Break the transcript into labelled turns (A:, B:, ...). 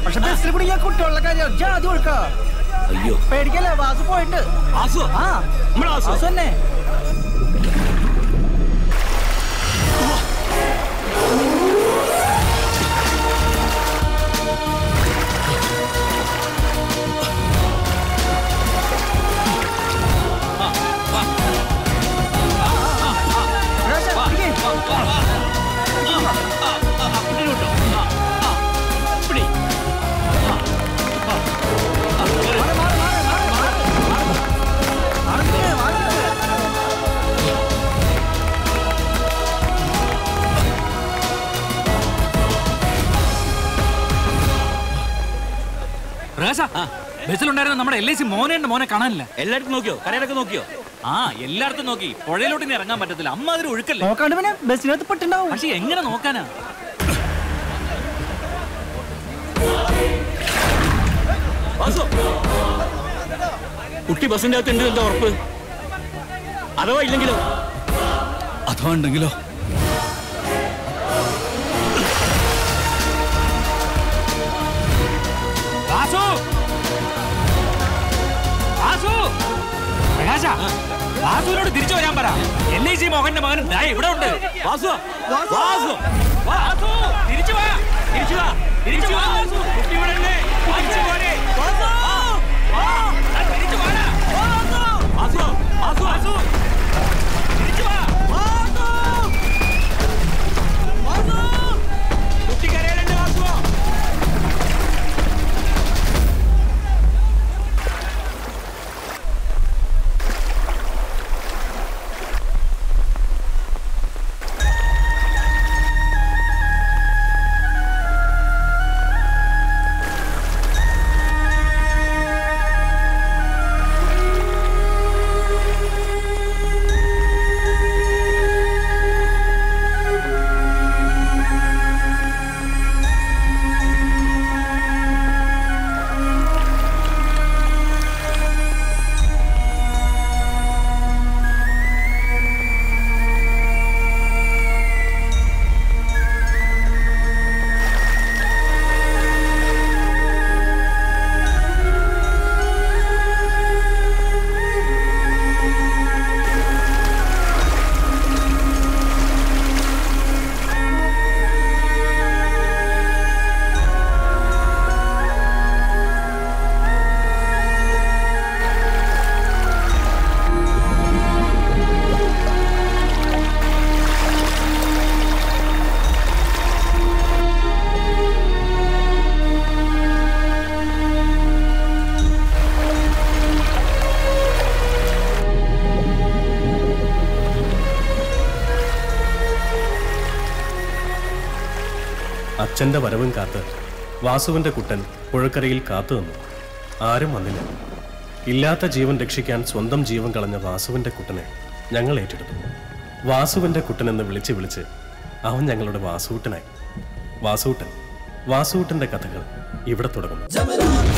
A: പക്ഷെ ബസ്സിൽ കൂടി ഞാൻ കുട്ടികളുടെ കാര്യം ജാതി കൊടുക്ക
B: അയ്യോ
A: പേടിക്കല്ലേ വാസു പോയിട്ട്
B: ആസു
A: ആ
B: നമ്മളെ ആസു
A: വാസു തന്നെ രാജാ, പിടിക്ക്. മാറ്, മാറ്, മാറ്, മാറ്, മാറ്. മാറ് നിക്ക്, മാറ് നിക്ക്.
C: പ്രകാശ ബസ്സിലുണ്ടായിരുന്ന നമ്മുടെ എൽ ഐ സി മോനെ മോനെ കാണാനില്ല
B: എല്ലായിടത്തും നോക്കിയോ കടയിലൊക്കെ നോക്കിയോ
C: ആ എല്ലായിടത്തും നോക്കി പുഴയിലോട്ട് ഇനി ഇറങ്ങാൻ പറ്റത്തില്ല അമ്മ അതിൽ ഒഴുക്കല്ലേ
A: നോക്കാണ്ട് പിന്നെ ബസ്സിനകത്ത് പെട്ടുണ്ടാവും
C: പക്ഷെ എങ്ങനെ നോക്കാനാ
B: വാസു കുട്ടി ബസ്സിന്റെ അകത്ത് ഉണ്ട് എന്താ ഉറപ്പ് അഥവാ ഇല്ലെങ്കിലോ
C: അഥവാ ഉണ്ടെങ്കിലോ വാസു വാസു പ്രകാശ വാസുവിനോട് തിരിച്ചു വരാൻ പറ എൽ ഐ സി മോഹന്റെ മകൻ ദാ ഇവിടെ ഉണ്ട്
B: വാസു വാസു
C: വാസു തിരിച്ചു വാ തിരിച്ചു വാ തിരിച്ചു വാ വാസു കുട്ടി ഇവിടെ ഉണ്ട് തിരിച്ചു പോരെ വാസു വാ ദാ തിരിച്ചു വാടാ
B: വാസു വാസു
C: വാസു തിരിച്ചു വാ
B: കുട്ടി കരയിലുണ്ട് വാസു
D: അച്ഛന്റെ വരവും കാത്ത് വാസുവിന്റെ കുട്ടൻ പുഴക്കരയിൽ കാത്തു നിന്നു ആരും വന്നില്ല ഇല്ലാത്ത ജീവൻ രക്ഷിക്കാൻ സ്വന്തം ജീവൻ കളഞ്ഞ വാസുവിന്റെ കുട്ടനെ ഞങ്ങൾ ഏറ്റെടുത്തു വാസുവിന്റെ കുട്ടനെന്ന് വിളിച്ച് വിളിച്ച് അവൻ ഞങ്ങളുടെ വാസുകുട്ടനായി വാസുകുട്ടൻ വാസുകുട്ടന്റെ കഥകൾ ഇവിടെ തുടങ്ങുന്നു